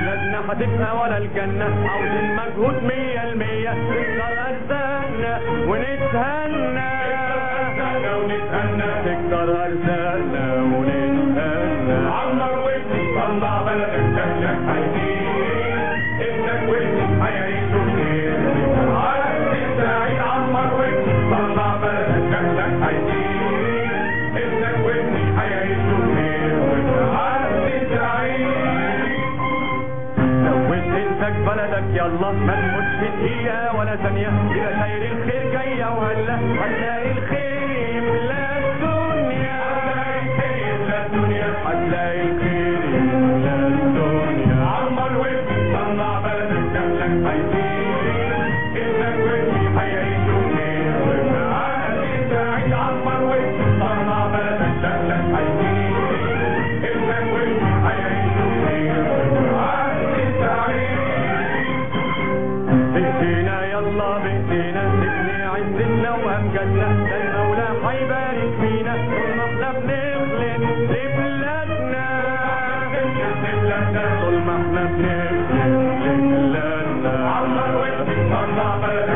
بلدنا هتبقى ولا الجنة عاوزين مجهود مية المية نكسر أرزاقنا ونتهنى تكتر أرزاقنا ونتهنى عمر وابني طلع بلدك شكلك هيزيد ابنك وابني هيعيشوا كتير عرفت سعيد عمر وابني طلع بلدك شكلك هيزيد ابنك وابني هيعيشوا كتير عرفت سعيد زود انتاج بلدك يلا ما تموتش في دقيقة ولا ثانية يبقى خير الخير جاية وهلا هتلاقي الخير يملى الدنيا هتلاقي الخير يملى الدنيا عمر وابني طلع بلدك شكلك هيزيد ابنك وابني هيعيشوا كتير عرفت سعيد عمر وابني طلع بلدك شكلك هيزيد ابنك وابني هيعيشوا كتير عرفت سعيد بايدينا يلا بايدينا نبني عزتنا وامجادنا ده المولى هيبارك فينا طول ما احنا بنخلد لبلادنا طول ما احنا بنخلد لبلادنا عمر وابني طلع بلدك